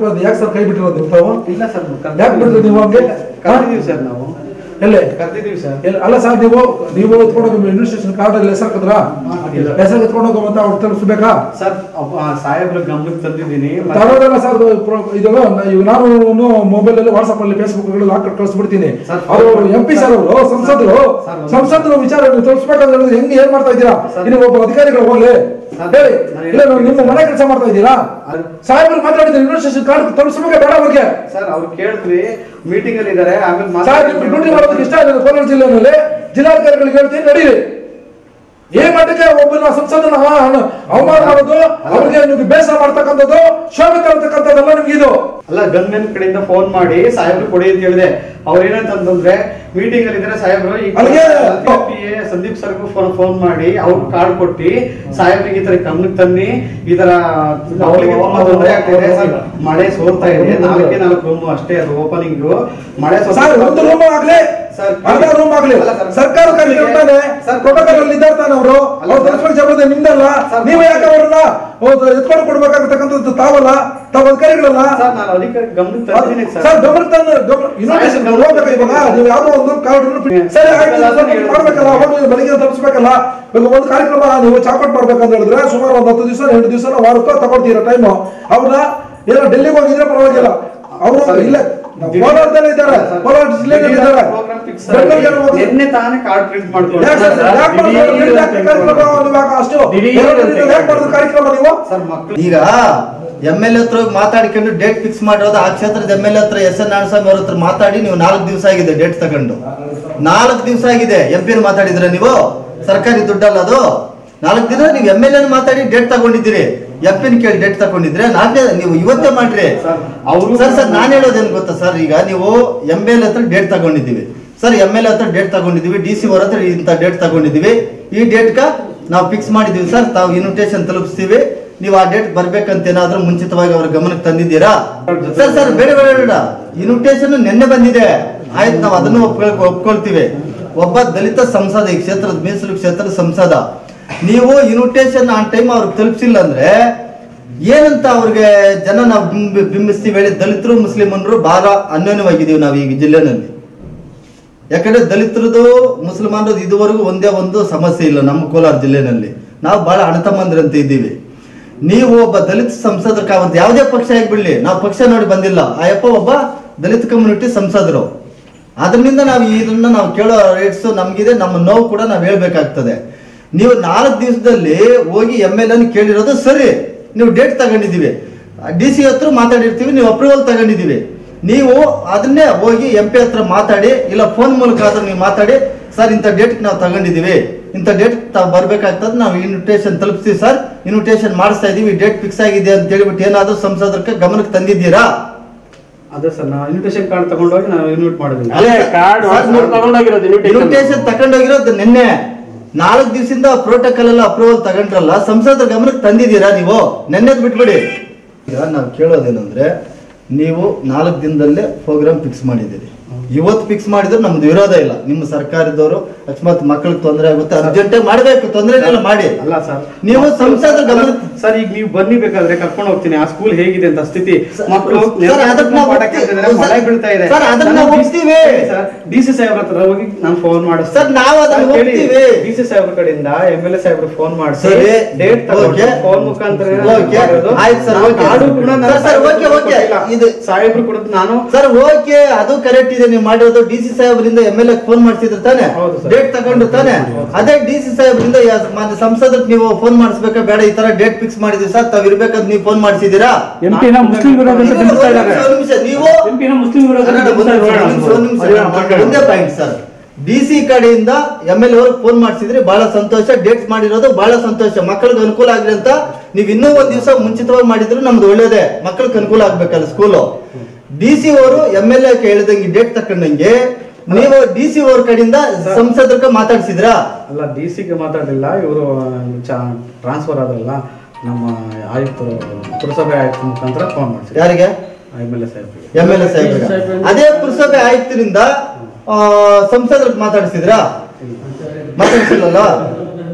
ಮಾತಾಡೋದು ಯಾಕೆ ಸರ್ ಕೈ ಬಿಟ್ಟಿರೋದು ನೀವು ತಾವು ಇಲ್ಲ ಸರ್ ಯಾಕೆ ಬಿಡ್ತೀರಿ ನೀವು ಹಂಗೆ? ಕರೆದಿದ್ದೀವಿ ಸರ್ ನಾವು ಎಲ್ಲೇ ಕರೆದಿದ್ದೀವಿ ಸರ್ ಎಲ್ಲ ಅಲ್ಲ ಸರ್ ನೀವು ನೀವು ಎತ್ಕೊಂಡು ಹೋಗಿ ಅಡ್ಮಿನಿಸ್ಟ್ರೇಷನ್ ಕಾರ್ಡ್ ಅಲ್ಲಿ ಹೆಸರು ಕದ್ರ ಹೆಸರು ಎತ್ಕೊಂಡು ಹೋಗೋ ಅವ್ರು ತಲುಪಿಸ್ಬೇಕಾ ಸರ್ ಅಪ್ಪ, ಆ ಸಾಹೇಬ್ರ ಗಮನಕ್ಕೆ ತಂದಿದ್ದೀನಿ ಮತ್ತೆ- ತರೋದಲ್ಲ ಸರ್ ಇದು ಇವ್ ನಾನು ಮೊಬೈಲ್ ಅಲ್ಲಿ ವಾಟ್ಸ್ಆಪ್ ಅಲ್ಲಿ ಫೇಸ್ಬುಕ್ ಅಲ್ಲಿ ಹಾಕಿ ಕಳಿಸ್ಬಿಡ್ತೀನಿ ಸರ್, ಅವರು ಎಂ ಪಿ ಸರ್ ಅವರು ಸಂಸದರು ಸರ್, ಒಂದು- ಸಂಸದರು ವಿಚಾರ ನೀವು ತೋರಿಸ್ಬೇಕಂತ ಹೇಳಿದ್ರೆ ಹೆಂಗ್ ಏನ್ ಮಾಡ್ತಾ ಇದ್ದೀರಾ ಸರ್, ಇಲ್ಲಿ ಒಬ್ಬ ಅಧಿಕಾರಿಗಳು ಹೋಗ್ಲಿ ಸರ್, ಹೇಳಿ ನಾನು ಇಲ್ಲ ನೀವು ನಿಮ್ಮ ಮನೆ ಕೆಲಸ ಮಾಡ್ತಾ ಇದ್ದೀರಾ ಅದು- ಸಾಹೇಬ್ರು ಮಾತಾಡಿದ್ರೆ ಅಡ್ಮಿನಿಸ್ಟ್ರೇಷನ್ ಕಾರ್ಡ್ ತೋರಿಸ್ಬೇಕಾ ಬೇಡ ಅವ್ರಿಗೆ ಸರ್ ಅವ್ರು ಕೇಳಿದ್ವಿ ಮೀಟಿಂಗ್ ಅಲ್ಲಿ ಇದಾರೆ ಆಮೇಲೆ ಸರ್ ನಿಮ್ಗೆ ಡ್ಯೂಟಿ ಮಾಡೋದಕ್ಕೆ ಇಷ್ಟ ಇಲ್ಲ ಕೋಲಾರ ಜಿಲ್ಲೆಯಲ್ಲಿ ಜಿಲ್ಲಾಧಿಕಾರಿಗಳಿಗೆ ಹೇಳ್ತೀನಿ ನಡೀರಿ ಏನ್ ಮಟ್ಟಕ್ಕೆ ಒಬ್ಬನ ಸಂಸದನ ಹ- ಅವಮಾನ ಮಾಡೋದು ಅವ್ರಿಗೆ ನಿಮ್ಗೆ ಬೇಸರ ಮಾಡ್ತಕ್ಕಂಥದ್ದು ಶೋಭೆ ತರತಕ್ಕಂಥದ್ದೆಲ್ಲ ನಿಮ್ಗೆ ಇದು ಅಲ್ಲ ಗನ್ಮೆನ್ ಕಡೆಯಿಂದ ಫೋನ್ ಮಾಡಿ ಸಾಹೇಬ್ರು ಕೊಡಿ ಅಂತ ಹೇಳಿದೆ ಅವ್ರು ಏನಂತಂದ್ರೆ ಮೀಟಿಂಗ್ ಅಲ್ಲಿ ಇದ್ರೆ ಸಾಹೇಬ್ರು ಈ ಅಲ್ಲಿಗೆ- PA ಸಂದೀಪ್ ಸರ್ಗೂ ಫೋನ್ ಫೋನ್ ಮಾಡಿ ಅವ್ರು ಕಾರ್ಡ್ ಕೊಟ್ಟಿ ಸಾಹೇಬ್ರಿಗೆ ಈ ತರ ಗಮನಕ್ಕೆ ತನ್ನಿ ಈ ತರ ಮಕ್ಕಳಿಗೆ ತುಂಬಾ ತೊಂದರೆ ಆಗ್ತಿದೆ ಸರ್ ಮಳೆ ಸೋರ್ತಾ ಇದೆ ನಾಲ್ಕೇ ನಾಲ್ಕು ರೂಮ್ ಅಷ್ಟೇ ಅದು ಓಪನಿಂಗ್ ಮಳೆ ಸೋರ್ತಾ ಸರ್ ಒಂದು ರೂಮ್ ಆಗ್ಲಿ ಸರ್, ಅರ್ಧ ರೂಮ್ ಆಗ್ಲಿ ಅಲ್ಲ ಸರ್. ಸರ್ಕಾರ ಇರ್ತಾನೆ ಸರ್, ಪ್ರೋಟೋಕಾಲ್ ಅಲ್ಲಿ ಇದ್ದಾರೆ ತಾನೆ ಅವರು ಅಲ್ಲ ಅವ್ರು ಸರ್. ತರಿಸ್ಬೇಕು ಜವಾಬ್ದಾರಿ ನಿಮ್ದಲ್ಲ ಸರ್, ನೀವು ಯಾಕೆ ಅವ್ರನ್ನ ಹೌದು, ಎತ್ಕೊಂಡು ಕೊಡ್ಬೇಕಾಗತಕ್ಕಂಥದ್ದು ತಾವಲ್ಲ ತಾವು ಅಧಿಕಾರಿಗಳಲ್ಲ ಸರ್ ನಾನು ಅಧಿಕಾರಿ ಗಮನಕ್ಕೆ ತಂದಿದ್ದೀನಿ ಸರ್ ಸರ್ ಗಮನ ತಂದು ಇನ್ವಿಟೇಷನ್ ಹೋಗ್ಬೇಕು ಇವಾಗ ನೀವು ಯಾವ್ದೋ ಒಂದು ಕಾರ್ಡ್ ಸರಿ ಆಯ್ತು ಸ್ವಲ್ಪ ಮಾಡ್ಬೇಕಲ್ಲ ಅವಾಗ ನೀವು ಮನೆಗೆ ತಲುಪಿಸ್ಬೇಕಲ್ಲ ಇವಾಗ ಒಂದು ಕಾರ್ಯಕ್ರಮ ನೀವು ಚಾಪಟ್ ಮಾಡ್ಬೇಕಂತ ಹೇಳಿದ್ರೆ ಸುಮಾರು ಒಂದು ಹತ್ತು ದಿವಸ ಎಂಟು ದಿವಸ ವಾರಕ್ಕೂ ತಗೊಳ್ತೀರ ಟೈಮು ಅವ್ರನ್ನ ಏನೋ ಡೆಲ್ಲಿಗೆ ಹೋಗಿದ್ರೆ ಪರವಾಗಿಲ್ಲ ಅವರು ಸರ್, ಇಲ್ಲ ಕೋಲಾರದಲ್ಲೇ ಇದ್ದಾರೆ ಕೋಲಾರ ಜಿಲ್ಲೆಯಲ್ಲಿ ಇದ್ದಾರೆ ಪ್ರೋಗ್ರಾಮ್ ಫಿಕ್ಸ್ ಬೆಂಗಳೂರಿಗೆ ಏನೋ ಹೋಗಿ- ನಿನ್ನೆ ತಾನೇ ಕಾರ್ಡ್ ಪ್ರಿಂಟ್ ಮಾಡ್ಕೊಂಡು ಯಾಕೆ ಸರ್? ಯಾಕೆ ಮಾಡ್ತಾರೆ? ದಿಢೀರ್ ಯಾಕೆ ಕಾರ್ಯಕ್ರಮ ನೀವು ಯಾಕೆ ಅಷ್ಟು ದಿಢೀರ್ ಎರಡು ದಿನದಲ್ಲಿ ಯಾಕೆ ಮಾಡಿದ್ರು ಕಾರ್ಯಕ್ರಮ ನೀವು ಸರ್ ಮಕ್ಕಳು ಈಗ ಎಮ್ ಎಲ್ ಎ ಹತ್ರ ಹೋಗಿ ಮಾತಾಡ್ಕೊಂಡು ಡೇಟ್ ಫಿಕ್ಸ್ ಮಾಡಿರೋದು ಆ ಕ್ಷೇತ್ರದ ಎಮ್ ಎಲ್ ಎ ಹತ್ರ ಎಸ್ ಎನ್ ನಾರಾಯಣಸ್ವಾಮಿ ಅವ್ರ ಹತ್ರ ಮಾತಾಡಿ ನೀವು ನಾಲ್ಕು ದಿವಸ ಆಗಿದೆ ಡೇಟ್ ತಗೊಂಡು ನಾಲ್ಕು ದಿವಸ ಆಗಿದೆ ಎಂ ಪಿ ಮಾತಾಡಿದ್ರೆ ನೀವು ಸರ್ಕಾರಿ ದುಡ್ಡಲ್ಲ ಅದು ನಾಲ್ಕು ದಿನ ನೀವು ಎಮ್ ಎಲ್ ಎನ್ ಮಾತಾಡಿ ಡೇಟ್ ತಗೊಂಡಿದ್ದೀರಿ ಎಂ ಪಿನ ಕೇಳಿ ಡೇಟ್ ತಗೊಂಡಿದ್ರೆ ನಾಲ್ಕೇ ನೀವು ಇವತ್ತೇ ಮಾಡ್ರಿ ಸರ್, ಅವ್ರು- ಸರ್ ಸರ್ ನಾನು ಹೇಳೋದೇನು ಗೊತ್ತಾ ಸರ್ ಈಗ ನೀವು ಎಂ ಎಲ್ ಹತ್ರ ಡೇಟ್ ತಗೊಂಡಿದ್ದೀವಿ ಸರ್ ಎಮ್ ಎಲ್ ಹತ್ರ ಡೇಟ್ ತಗೊಂಡಿದ್ದೀವಿ ಡಿ ಸಿ ಅವ್ರ ಹತ್ರ ಇಂಥ ಡೇಟ್ ತಗೊಂಡಿದ್ದೀವಿ ಈ ಡೇಟ್ಗ ನಾವು ಫಿಕ್ಸ್ ಮಾಡಿದ್ದೀವಿ ಸರ್ ತಾವು ಇನ್ವಿಟೇಷನ್ ತಲುಪಿಸ್ತೀವಿ ನೀವು ಆ ಡೇಟ್ ಬರ್ಬೇಕಂತ ಏನಾದ್ರೂ ಮುಂಚಿತವಾಗಿ ಅವ್ರ ಗಮನಕ್ಕೆ ತಂದಿದ್ದೀರಾ ಸರ್ ಸರ್ ಬೇಡ ಬೇಡ ಬೇಡ ಇನ್ವಿಟೇಷನ್ ನಿನ್ನೆ ಬಂದಿದೆ ಆಯ್ತು ನಾವು ಅದನ್ನು ಒಪ್ಕೊಳ್ ಒಪ್ಕೊಳ್ತೀವಿ ಒಬ್ಬ ದಲಿತ ಸಂಸದ ಈ ಕ್ಷೇತ್ರದ ಮೀಸಲು ಕ್ಷೇತ್ರದ ಸಂಸದ ನೀವು ಇನ್ವಿಟೇಷನ್ ಆನ್ ಟೈಮ್ ಅವ್ರಿಗೆ ತಲುಪಿಸಿಲ್ಲ ಅಂದ್ರೆ ಏನಂತ ಅವ್ರಿಗೆ ಜನ ನಾವು ಬಿಂಬ ಬಿಂಬಿಸ್ತೀವಿ ಹೇಳಿ ದಲಿತರು ಮುಸ್ಲಿಮನರು ಬಹಳ ಅನ್ಯೋನ್ಯವಾಗಿದ್ದೀವಿ ನಾವು ಈ ಜಿಲ್ಲೆನಲ್ಲಿ ಯಾಕಂದ್ರೆ ದಲಿತರದು ಮುಸಲ್ಮಾನರದು ಇದುವರೆಗೂ ಒಂದೇ ಒಂದು ಸಮಸ್ಯೆ ಇಲ್ಲ ನಮ್ಮ ಕೋಲಾರ ಜಿಲ್ಲೆನಲ್ಲಿ ನಾವು ಬಹಳ ಅಣತಮ್ಮಂದ್ರಂತ ಇದ್ದೀವಿ ನೀವು ಒಬ್ಬ ದಲಿತ ಸಂಸದಕ್ಕೆ ಅವತ್ತು ಯಾವುದೇ ಪಕ್ಷ ಆಗಿಬಿಡ್ಲಿ ನಾವು ಪಕ್ಷ ನೋಡಿ ಬಂದಿಲ್ಲ ಆ ಯಪ್ಪ ಒಬ್ಬ ದಲಿತ ಕಮ್ಯುನಿಟಿ ಸಂಸದರು ಅದರಿಂದ ನಾವು ಇದನ್ನ ನಾವು ಕೇಳೋ ರೇಟ್ಸ್ ನಮ್ಗಿದೆ ನಮ್ಮ ನೋವು ಕೂಡ ನಾವು ಹೇಳ್ಬೇಕಾಗ್ತದೆ ನೀವು ನಾಲ್ಕು ದಿವಸದಲ್ಲಿ ಹೋಗಿ ಎಮ್ ಎಲ್ ಎನ್ ಕೇಳಿರೋದು ಸರಿ ನೀವು ಡೇಟ್ ತಗೊಂಡಿದ್ದೀವಿ ಡಿ ಸಿ ಹತ್ರ ಮಾತಾಡಿರ್ತೀವಿ ನೀವು ಅಪ್ರೂವಲ್ ತಗೊಂಡಿದ್ದೀವಿ ನೀವು ಅದನ್ನೇ ಹೋಗಿ ಎಂ ಪಿ ಹತ್ರ ಮಾತಾಡಿ ಇಲ್ಲ ಫೋನ್ ಮೂಲಕ ಆದ್ರೂ ನೀವು ಮಾತಾಡಿ ಸರ್ ಇಂಥ ಡೇಟ್ ನಾವು ತಗೊಂಡಿದ್ದೀವಿ ಇಂಥ ಡೇಟ್ ತಾವು ಬರ್ಬೇಕಾಗ್ತದೆ ನಾವು ಇನ್ವಿಟೇಷನ್ ತಲುಪಿಸ್ತೀವಿ ಸರ್ ಇನ್ವಿಟೇಷನ್ ಮಾಡಿಸ್ತಾ ಇದೀವಿ ಡೇಟ್ ಫಿಕ್ಸ್ ಆಗಿದೆ ಅಂತ ಹೇಳ್ಬಿಟ್ಟು ಏನಾದ್ರೂ ಸಂಸದಕ್ಕೆ ಗಮನಕ್ಕೆ ತಂದಿದ್ದೀರಾ ಅದೇ ಸರ್ ನಾವು ಇನ್ವಿಟೇಷನ್ ಕಾರ್ಡ್ ತಗೊಂಡೋಗಿ ನಾವು ಇನ್ವೈಟ್ ಮಾಡಿದ್ವಿ ಅಲ್ಲೇ ಕಾರ್ಡ್ ತಗೊಂಡೋಗಿರೋದು invitation. ಇನ್ವಿಟೇಷನ್ ತಗೊಂಡೋಗಿರೋದು ನಿನ್ನೆ ನಾಲ್ಕು ದಿವಸದಿಂದ ಪ್ರೋಟೋಕಾಲ್ ಎಲ್ಲ ಅಪ್ರೂವಲ್ ತಗೊಂಡ್ರಲ್ಲ ಸಂಸದರ ಗಮನಕ್ಕೆ ತಂದಿದ್ದೀರಾ ನೀವು ನೆನ್ನೆದ್ ಬಿಟ್ಬಿಡಿ ಈಗ ನಾವು ಕೇಳೋದೇನಂದ್ರೆ ನೀವು ನಾಲ್ಕು ದಿನದಲ್ಲೇ ಪ್ರೋಗ್ರಾಮ್ ಫಿಕ್ಸ್ ಮಾಡಿದ್ದೀರಿ ಇವತ್ತು ಫಿಕ್ಸ್ ಮಾಡಿದ್ರೆ ನಮ್ದು ವಿರೋಧ ಇಲ್ಲ ನಿಮ್ಮ ಸರ್ಕಾರದವರು ಅಕಸ್ಮಾತ್ ಮಕ್ಕಳಿಗೆ ತೊಂದರೆ ಆಗುತ್ತೆ ಅರ್ಜೆಂಟ್ ಮಾಡಬೇಕು ತೊಂದರೆ ಇಲ್ಲ ಮಾಡಿ ಅಲ್ಲ ಸರ್ ನೀವು ಸಂಸದರ ಗಮನ ಸರ್ ಈಗ ನೀವು ಬನ್ನಿ ಬೇಕಾದ್ರೆ ಕರ್ಕೊಂಡು ಹೋಗ್ತೀನಿ ಆ ಸ್ಕೂಲ್ ಹೇಗಿದೆ ಅಂತ ಸ್ಥಿತಿ ಸರ್, ಮಕ್ಕಳು ಸರ್, ಅದಕ್ಕೆ ನಾವು ಪಾಠ ಒಪ್ತೀವಿ. ಕೇಳ್ತಿದ್ದಾರೆ, ಮಳೆ ಸರ್, ಬೀಳ್ತಾ ಇದೆ ಸರ್, ಅದಕ್ಕೆ ನಾವು ಒಪ್ತೀವಿ. ಸರ್ ಡಿ ಸಿ ಸಾಹೇಬ್ರ ಹತ್ರ ಹೋಗಿ ನಾನು ಫೋನ್ ಮಾಡಿಸ್ತೀನಿ ಸರ್, ನಾವು ಅದನ್ನ ಒಪ್ತೀವಿ. ಡಿ ಸಿ ಸಾಹೇಬ್ರ ಕಡೆಯಿಂದ ಎಂ ಎಲ್ ಎ ಸಾಹೇಬ್ರು ಫೋನ್ ಮಾಡಿಸಿ ಸರಿ. Date okay. ಫೋನ್ ಮುಖಾಂತರ ಓಕೆ. ಆಯ್ತು ಸರ್, ಓಕೆ. ಕಾರ್ಡು ಕೂಡ ನಾನು ಸರ್, ಸರ್, ಓಕೆ, ಓಕೆ. ಇದು- ಸಾಹೇಬ್ರು ಕೂಡ ನಾನು ಸರ್ ಓಕೆ ಅದು ಕರೆಕ್ಟ್ ಇದೆ ನೀವು ಮಾಡಿರೋದು ಡಿ ಸಿ ಸಾಹೇಬರಿಂದ ಎಂ ಎಲ್ ಎ ಫೋನ್ ಮಾಡ್ಸಿದ್ರು ತಾನೆ ಹೌದು ಸರ್. ಡೇಟ್ ತಗೊಂಡು ತಾನೆ ಅದೇ ಡಿ ಸಿ ಸಾಹೇಬರಿಂದ ಮಾನ್ಯ ಸಂಸದಕ್ಕೆ ನೀವು ಫೋನ್ ಮಾಡಿಸ್ಬೇಕಾ ಬೇಡ ಈ ತರ ಡೇಟ್ ಫಿಕ್ಸ್ ಮಾಡಿದ್ವಿ ಸರ್ ತಾವ್ ಇರ್ಬೇಕಂತ ನೀವು ಫೋನ್ ಮಾಡಿಸಿದೀರಾ ಎಂಪಿನ ಮುಸ್ಲಿಂ ವಿರೋಧ ಅಂತ ಬಿಂಬಿಸ್ತಾ ಇದ್ದಾರೆ ನೀವು ಎಂಪಿನ ಮುಸ್ಲಿಂ ವಿರೋಧ ಅಂತ ಕನ್ನಡ ಬಿಂಬಿಸ್ತಾ ಒಂದು ಇದ್ದಾರೆ. ನಿಮಿಷ, ಒಂದು ನಿಮಿಷ, ಅದೇ ನಾನು ಮಾತಾಡಿ. ಒಂದೇ ಪಾಯಿಂಟ್ ಸರ್ ಡಿ ಸಿ ಕಡೆಯಿಂದ ಎಂ ಎಲ್ ಅವ್ರಿಗೆ ಫೋನ್ ಮಾಡಿಸಿದ್ರಿ ಬಹಳ ಸಂತೋಷ ಡೇಟ್ ಮಾಡಿರೋದು ಬಹಳ ಸಂತೋಷ ಮಕ್ಕಳಿಗೆ ಅನುಕೂಲ ಆಗ್ಲಿ ಅಂತ ನೀವು ಇನ್ನೂ ಒಂದ್ ದಿವಸ ಮುಂಚಿತವಾಗಿ ಮಾಡಿದ್ರು ನಮ್ದು ಒಳ್ಳೇದೇ ಮಕ್ಕಳಿಗೆ ಅನುಕೂಲ ಆಗ್ಬೇಕಲ್ಲ ಸ್ಕೂಲು ಡಿ ಸಿ ಅವರು ಎಂ ಎಲ್ ಎ ಹೇಳಿದಂಗೆ ಡೇಟ್ ತಕೊಂಡಂಗೆ ನೀವು ಡಿ ಸಿ ಅವ್ರ ಕಡೆಯಿಂದ ಸಂಸದಕ್ಕೆ ಮಾತಾಡ್ಸಿದ್ರಾ ಅಲ್ಲ ಡಿ ಸಿಗೆ ಮಾತಾಡಲಿಲ್ಲ ಇವರು ಟ್ರಾನ್ಸ್ಫರ್ ಆದ್ರಲ್ಲ ನಮ್ಮ ಆಯುಕ್ತರು ಪುರಸಭೆ ಆಯುಕ್ತ ಮುಖಾಂತರ ಫೋನ್ ಮಾಡಿಸಿದ್ರು ಯಾರಿಗೆ ಎಮ್ ಎಲ್ ಎ ಸಾಹೇಬ್ರಿಗೆ ಎಂ ಎಲ್ ಎ ಸಾಹೇಬ್ರಿಗೆ ಅದೇ ಪುರಸಭೆ ಆಯುಕ್ತರಿಂದ ಸಂಸದರಿಗೆ ಮಾತಾಡಿಸಿದ್ರಾ ಮಾತಾಡ್ಸಿಲ್ಲಲ್ಲ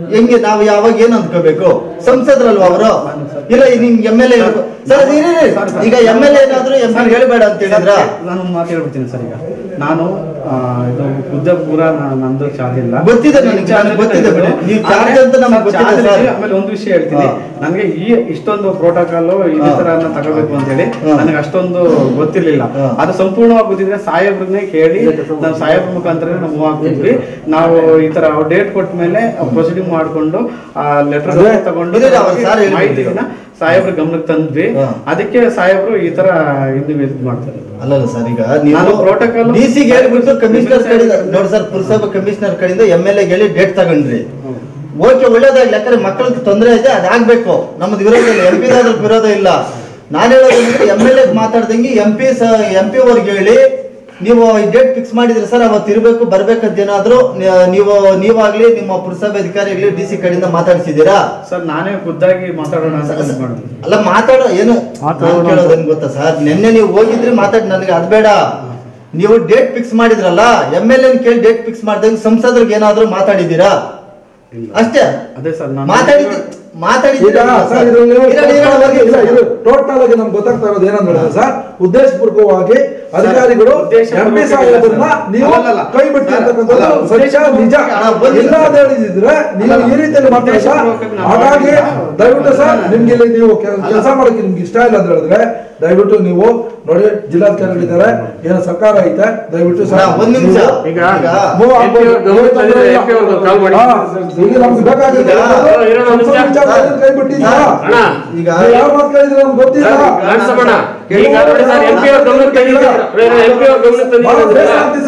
ಹೆಂಗೆ ನಾವು ಯಾವಾಗ ಏನ್ ಅಂದ್ಕೋಬೇಕು ಸಂಸದರಲ್ವಾ ಅವರು ಇಲ್ಲ ನಿಮ್ ಎಮ್ ಎಲ್ ಎ ಸರ್ ಅದು ಇರಿ, ಇರಿ. ಈಗ ಎಮ್ ಎಲ್ ಎ ಏನಾದ್ರು ಎಂ ಪಿ ಹೇಳಬೇಡ ಅಂತ ಹೇಳಿದ್ರ ನಾನು ಒಂದು ಮಾತು ಹೇಳ್ಬಿಡ್ತೀನಿ ಸರ್ ಈಗ ನಾನು ಆ, ಇದು ಉದ್ದ ಪೂರ ನಾ- ನಂದು ಚಾರ್ಜ್ ಇಲ್ಲ ಗೊತ್ತಿದೆ ನನಗೆ, ನನಗೆ ಗೊತ್ತಿದೆ ಬಿಡಿ. ನೀವು charge ಅಂತ ನಮ್ಗೆ ಆದ್ರೆ ಗೊತ್ತಿದೆ charge ಸರ್. ಇದೆ. ಆಮೇಲೆ ಒಂದು ವಿಷಯ ಹೇಳ್ತೀನಿ ಹಾ. ನನಗೆ ಈ ಇಷ್ಟೊಂದು ಪ್ರೋಟೋಕಾಲ್ ಇದೇ ಹಾ. ತರ ತಗೋಬೇಕು ಅಂತ ಹೇಳಿ ಹಾ. ನನಗೆ ಅಷ್ಟೊಂದು ಗೊತ್ತಿರ್ಲಿಲ್ಲ ಹಾ. ಅದು ಸಂಪೂರ್ಣವಾಗಿ ಗೊತ್ತಿದ್ರೆ ಸಾಹೇಬ್ರನ್ನೇ ಕೇಳಿ ನಾವು ಸಾಹೇಬ್ರ ಮುಖಾಂತರ ನಾವು ಮೂವ್ ಆಗ್ತಿದ್ವಿ ನಾವು ಈ ತರ ಡೇಟ್ ಕೊಟ್ಟ ಮೇಲೆ ಪ್ರೊಸೀಡಿಂಗ್ ಮಾಡ್ಕೊಂಡು ಆ ಲೆಟರ್ ಅದೇ- ತಗೊಂಡು ಇದೆ ಅವ್ರು ಸಾರ್ ಹೇಳಿದ್ರು. ಮಾಹಿತಿನ ಸಾಹೇಬ್ರ ಗಮನಕ್ಕೆ ತಂದ್ವಿ ಹಾ. ಅದಕ್ಕೆ ಸಾಹೇಬ್ರು ಈ ತರ ಇದು ಇದು ಮಾಡ್ತಾರೆ ಅಲ್ಲಲ್ಲ ಸರ್ ಈಗ ನಾನು ನೀವು protocol- ಡಿ ಸಿ ಹೇಳ್ಬಿಟ್ಟು ಕಮಿಷನರ್ ಕಡೆಯಿಂದ ನೋಡಿ ಸರ್ ಪುರಸಭಾ ಕಮಿಷನರ್ ಕಡೆಯಿಂದ ಎಮ್ ಎಲ್ ಎ ಹೇಳಿ ಡೇಟ್ ತಗೊಂಡ್ರಿ ಓಕೆ ಒಳ್ಳೇದಾಗ್ಲಿ ಯಾಕಂದ್ರೆ ಮಕ್ಕಳಿಗೆ ತೊಂದರೆ ಇದೆ ಅದಾಗ್ಬೇಕು ನಮ್ದು ವಿರೋಧ ಇಲ್ಲ ಎಂ ಪಿ ವಿರೋಧ ಇಲ್ಲ ನಾನು ಹೇಳೋದಂದ್ರೆ ಎಮ್ ಎಲ್ ಎ ಮಾತಾಡ್ದಂಗೆ ಎಂ ಪಿ ಎಂ ಪಿ ಅವ್ರಿಗೆ ಹೇಳಿ ನೀವು ಡೇಟ್ ಫಿಕ್ಸ್ ಮಾಡಿದ್ರೆ ಸರ್ ಅವತ್ತು ಇರಬೇಕು ಬರ್ಬೇಕಂತ ಏನಾದ್ರು ನಿ- ನೀವು ನೀವಾಗ್ಲಿ ನಿಮ್ಮ ಪುರಸಭೆ ಅಧಿಕಾರಿಗಳು ಡಿ ಸಿ ಕಡೆಯಿಂದ ಮಾತಾಡ್ಸಿದ್ದೀರಾ ಸರ್ ನಾನೇ ಖುದ್ದಾಗಿ ಮಾತಾಡೋಣ ಅಂತ ಬಂದ್ ಮಾಡಿದ್ವಿ ಅಲ್ಲ ಮಾತಾಡೋ ಏನು ಮಾತಾಡೋಣ ನಾನ್ ಕೇಳೋದೇನ್ ಗೊತ್ತಾ ಸರ್ ನಿನ್ನೆ ನೀವು ಹೋಗಿದ್ರಿ ಮಾತಾಡಿ ನನಗೆ ಅದ್ ಬೇಡ ನೀವು ಡೇಟ್ ಫಿಕ್ಸ್ ಮಾಡಿದ್ರಲ್ಲ ಎಮ್ ಎಲ್ ಎನ್ ಕೇಳಿ ಡೇಟ್ ಫಿಕ್ಸ್ ಮಾಡ್ದಂಗೆ ಸಂಸದರಿಗೆ ಏನಾದ್ರು ಮಾತಾಡಿದ್ದೀರಾ ಅಷ್ಟೇ ಅದೇ ಸರ್ ನಾನು ಮಾತಾಡಿದ್ರಿ ಈಗ ಮಾತಾಡಿದ್ದೀರಾ ಸರ್ ಇದರಲ್ಲಿ ಇರಲ್ಲಿ ಹೇಳೋದಾಗಿ- ಟೋಟಲ್ ಆಗಿ ನಮ್ಗೆ ಗೊತ್ತಾಗ್ತಾ ಇರೋದು ಏನಂದ್ರೆ ಸರ್ ಉದ್ದೇಶಪೂರ್ವಕವಾಗಿ ಅಧಿಕಾರಿಗಳು ಎಂ ಪಿ ಸಾಹೇಬರನ್ನ ನೀವು ಅಲ್ಲಲ್ಲ. ಕೈ ಬಿಡ್ತಿ ಅಲ್ಲ, ಅಂತಕ್ಕಂಥದ್ದು ಸತ್ಯ ನಿಜ ಅಲ್ಲ, ಒಂದು ಇಲ್ಲ ಅಂತ ಹೇಳಿದ್ರೆ ನೀವು ಅಲ್ಲ, ಈ ರೀತಿಯಲ್ಲಿ ಮಾತಾಡ ಉದ್ದೇಶಪೂರ್ವಕವಾಗಿ ನಾವು ಹಾಗಾಗಿ ಮಾಡಿಲ್ಲ. ದಯವಿಟ್ಟು ಸರ್ ಅಲ್ಲ. ನಿಮ್ಗೆ ಇಲ್ಲಿ ನೀವು ಕೆಲಸ ಮಾಡಕ್ಕೆ ನಿಮ್ಗೆ ಇಷ್ಟ ಇಲ್ಲ ಅಂತ ಹೇಳಿದ್ರೆ ದಯವಿಟ್ಟು ನೀವು ನೋಡಿ ಜಿಲ್ಲಾಧಿಕಾರಿಗಳಿದ್ದಾರೆ ಏನೋ ಸರ್ಕಾರ ಐತೆ ದಯವಿಟ್ಟು ಅಣ್ಣ, ಒಂದ್ ನಿಮಿಷ ನೀವು- ಈಗ ಈಗ ಮೂವ್ MP ಆಗ್ಬೋದು. ಅವ್ರ ಗಮನ ತಂದಿದ್ರೆ MP ಅವ್ರಿಗೆ ಕಾಲ್ ಮಾಡಿ. ಹಾ, ಈಗ ನಮ್ಗೆ ಬೇಕಾಗಿರೋದು ಈಗ ಇರೋಣ ಒಂದು ನಿಮಿಷ. ವಿಚಾರದಲ್ಲಿ ಕೈ ಬಿಟ್ಟಿದ್ದೀರಾ? ಅಣ್ಣ ಈಗ ನೀವು ಯಾವ ಮಾತು ಕೇಳಿದ್ರೆ ನಮ್ಗೆ ಗೊತ್ತಿಲ್ಲ ಕಾಣಿಸೋಣ ಈಗ ನೋಡಿ ಸರ್ ಎಂ ಪಿ ಅವ್ರ ಗಮನಕ್ಕೆ ತಂದಿದ್ರೆ ಎಂ ಪಿ ಅವ್ರ ಗಮನಕ್ಕೆ ತಂದಿದ್ರೆ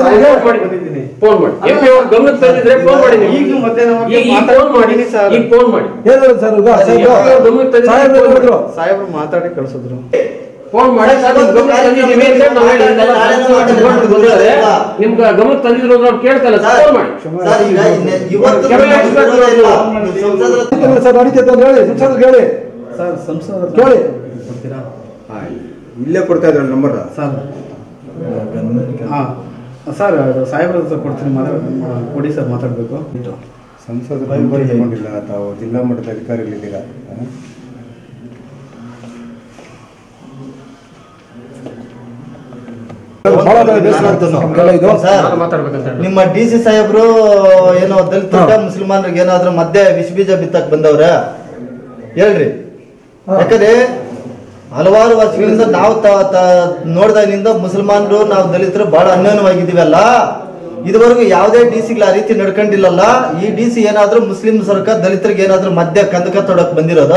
ಫೋನ್ ಮಾಡಿ ಎಂ ಪಿ ಅವ್ರ ಗಮನಕ್ಕೆ ತಂದಿದ್ರೆ ಫೋನ್ ಮಾಡಿ ನೀವು. ಈಗ ಮಧ್ಯಾಹ್ನ ಹೋಗಿ ಈಗ ಈಗ ಫೋನ್ ಮಾಡಿ ಮಾತಾಡ್ತೀನಿ ಸರ್. ಈಗ ಫೋನ್ ಮಾಡಿ ಏನಿಲ್ಲ ಸರ್ ಈಗ ಈಗ ಸಾಹೇಬ್ರು ಗಮನಕ್ಕೆ ತಂದಿದ್ರೆ ಸಾಹೇಬ್ರು ಫೋನ್ ಹೇಳಿದ್ರು. ಸಾಹೇಬ್ರು ಮಾತಾಡಿ ಕಳ್ಸಿದ್ರು ಫೋನ್ ಮಾಡಿ ಸರ್ ನಿಮ್ ಗಮನಕ್ಕೆ ತಂದಿದ್ದೀವಿ ಅಂತ ನಾವು ಹೇಳಿ ಇದೆಲ್ಲ ಗಮನಕ್ಕೆ ಬಂದಿದೆ. ನಿಮ್ಗೆ ಗಮನಕ್ಕೆ ತಂದಿದ್ರು ಅಂತ ಅವ್ರು ಕೇಳ್ತಲ್ಲ ಸರ್ ಫೋನ್ ಮಾಡಿ ಸರ್ ಈಗ ಇನ್ನೇ- ಇವತ್ತು ಕೆಳಗೆ ನಮ್ಗೆ ವಿರೋಧ ಇಲ್ಲ. ನೀವು ಸಂಸದರ ಇಲ್ಲ ಸರ್ ನಡೀತೈತೆ ಅಂತ ಹೇಳಿ ಸಂಸದರು ಹೇಳಿ ಸರ್ ಸಂಸದ ಕೇಳಿ. ಕೊಡ್ತೀರಾ ಇಲ್ಲೇ ಕೊಡ್ತಾ ಇದ್ದಾರೆ ನಂಬರ್ ಸರ್ ಹಾ ಸರ್ ಅದು ಸಾಹೇಬ್ರ ಹತ್ರ ಕೊಡ್ತೀನಿ ಮಾತಾಡ್ ಕೊಡಿ ಸರ್ ಮಾತಾಡ್ಬೇಕು ಸಂಸದರು ನಂಬರ್ ತಗೊಂಡಿಲ್ಲ ತಾವು ಜಿಲ್ಲಾ ಮಟ್ಟದ ಅಧಿಕಾರಿಗಳಿದ್ದೀರಾ ಹ? ಬಹಳ ಬೇಸರ ಆಗ್ತದೆ ನಮ್ಗೆಲ್ಲ ಇದು ಸರ್ ನಾನು ಮಾತಾಡ್ಬೇಕಂತ ಹೇಳಿ ನಿಮ್ಮ ಡಿ ಸಿ ಸಾಹೇಬ್ರು ಏನೋ ದಲಿತ ಮುಸಲ್ಮಾನರಿಗೆ ಏನಾದ್ರೂ ಮಧ್ಯೆ ವಿಷ ಬೀಜ ಬಿತ್ತಕ್ ಬಂದವ್ರ ಹೇಳ್ರಿ ಹಾ. ಯಾಕಂದ್ರೆ ಹಲವಾರು ವರ್ಷಗಳಿಂದ ನಾವು ತ- ತ- ನೋಡ್ದಾಗಿನಿಂದ ಮುಸಲ್ಮಾನರು ನಾವು ದಲಿತರು ಬಹಳ ಅನ್ಯೋನ್ಯವಾಗಿದ್ದೀವಲ್ಲ ಇದುವರೆಗೂ ಯಾವುದೇ ಡಿ ಸಿಗಳು ಆ ರೀತಿ ನಡ್ಕೊಂಡಿಲ್ಲಲ್ಲ ಈ ಡಿ ಸಿ ಏನಾದ್ರೂ ಮುಸ್ಲಿಂ ಸರ್ಕಾರ ದಲಿತರಿಗೆ ಏನಾದ್ರೂ ಮಧ್ಯ ಕಂದಕ ತೊಡಕ್ ಬಂದಿರೋದ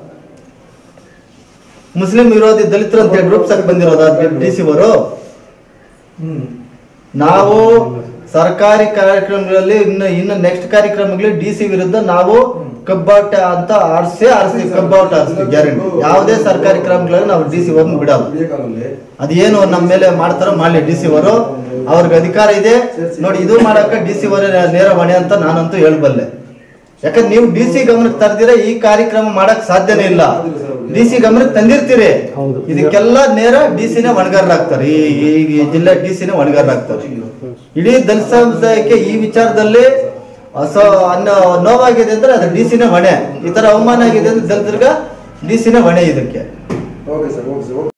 ಮುಸ್ಲಿಂ ವಿರೋಧಿ ದಲಿತರು ಅಂತ ಗ್ರೂಪ್ಸ್ ಆಗಿ ಬಂದಿರೋದ ಡಿ ಸಿ ಅವರು ಹ್ಮ್ ನಾವು ಸರ್ಕಾರಿ ಕಾರ್ಯಕ್ರಮಗಳಲ್ಲಿ ಇನ್ನು ಇನ್ನು ನೆಕ್ಸ್ಟ್ ಕಾರ್ಯಕ್ರಮಗಳಲ್ಲಿ ಡಿ ಸಿ ವಿರುದ್ಧ ನಾವು ಕಬ್ಬಾಟ ಅಂತ ಆರಿಸಿ ಆರಿಸಿ ಕಬ್ಬಾಟ ಆರಿಸ್ತೀವಿ ಗ್ಯಾರಂಟಿ ಯಾವುದೇ ಸರ್ಕಾರಿ ಕ್ರಮಗಳಲ್ಲಿ ನಾವು ಡಿ ಸಿ ಅವ್ರನ್ನ ಬಿಡಲ್ಲ ಅದೇನು ನಮ್ಮ ಮೇಲೆ ಮಾಡ್ತಾರೋ ಮಾಡಲಿ ಡಿ ಸಿ ಅವರು ಅವ್ರಿಗೆ ಅಧಿಕಾರ ಇದೆ ನೋಡಿ ಇದು ಮಾಡಕ್ಕೆ ಡಿ ಸಿ ಅವರೇ ನೇರ ಹೊಣೆ ಅಂತ ನಾನಂತೂ ಹೇಳ್ಬಲ್ಲೆ ಯಾಕಂದ್ರೆ ನೀವು ಡಿ ಸಿ ಗಮನಕ್ಕೆ ತರ್ದಿರ ಈ ಕಾರ್ಯಕ್ರಮ ಮಾಡಕ್ ಸಾಧ್ಯನೇ ಇಲ್ಲ ಡಿ ಸಿ ಗಮನಕ್ಕೆ ತಂದಿರ್ತೀರಿ ಇದಕ್ಕೆಲ್ಲ ನೇರ ಡಿ ಸಿನೇ ಹೊಣೆಗಾರರಾಗ್ತಾರೆ ಈ ಈ- ಈ ಜಿಲ್ಲೆ ಡಿ ಸಿನೇ ಹೊಣೆಗಾರರಾಗ್ತಾರೆ ಇಡೀ ದಲಿತ ಸಮುದಾಯಕ್ಕೆ ಈ ವಿಚಾರದಲ್ಲಿ ಅಸ ಅನ್ನೋ ನೋವಾಗಿದೆ ಅಂದ್ರೆ ಅದು ಡಿ ಸಿನೇ ಹೊಣೆ ಈ ತರ ಅವಮಾನ ಆಗಿದೆ ಅಂದ್ರೆ ದಲಿತರಿಗೆ ಡಿ ಸಿನೇ ಹೊಣೆ ಇದಕ್ಕೆ ಓಕೆ ಸರ್ ಓಕೆ ಸರ್